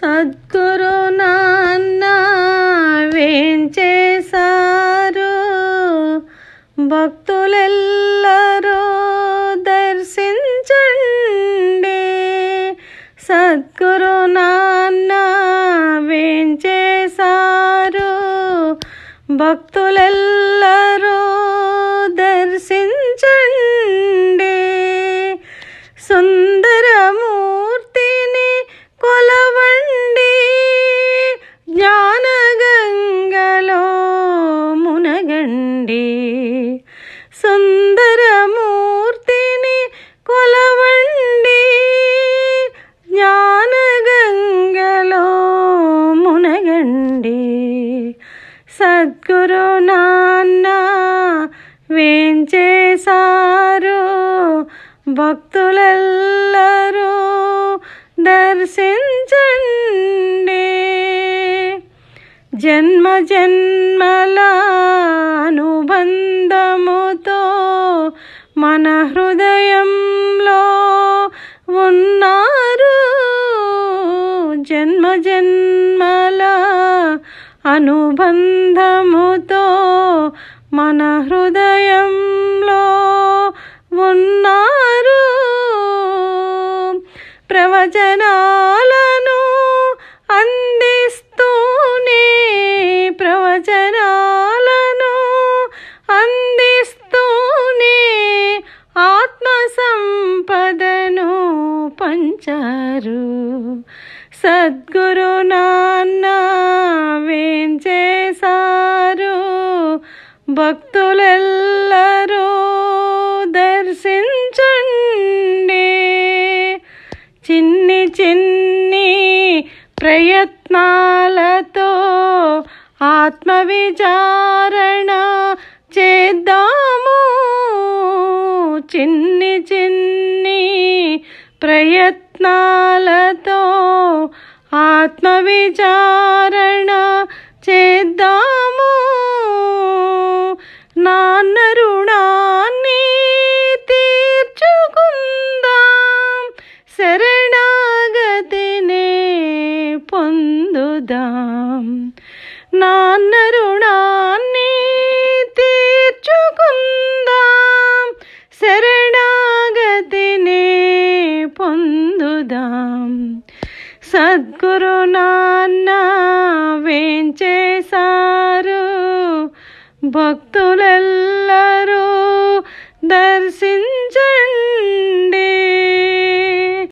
సద్గురు నాన్న వేంచేశారు భక్తులెల్లరూ దర్శించండి సద్గురు నాన్న వేంచేశారు భక్తులెల్లరూ దర్శించండి సుందరమూర్తిని కొలవండి జ్ఞానగంగలో మునగండి సుందరమూర్తిని కొలవండి జ్ఞానగంగలో మునగండి సద్గురు నాన్న వేంచేశారు భక్తులెల్లరూ దర్శించండి జన్మ జన్మల అనుబంధముతో మన హృదయంలో ఉన్నారు జన్మ జన్మల అనుబంధముతో మన హృదయంలో ఉన్నారు ప్రవచనాలను అందిస్తూనే ప్రవచనాలను అందిస్తూనే ఆత్మ సంపదను పంచారు సద్గురు నాన్న వేంచేశారు భక్తులెల్లరూ దర్శించండి చిన్ని చిన్ని ప్రయత్నాలతో ఆత్మ విచారణ చేద్దాము చిన్ని చిన్ని ప్రయత్నాలతో ఆత్మ విచారణ చేద్దాము నాన్న రుణాన్ని తీర్చుకుందాం శరణాగతినే పొందుదాం నాన్న రుణాన్ని తీర్చుకుందాం శరణాగతినే పొందుదాం సద్గురు నాన్న వేంచేశారు భక్తులెల్లరూ దర్శ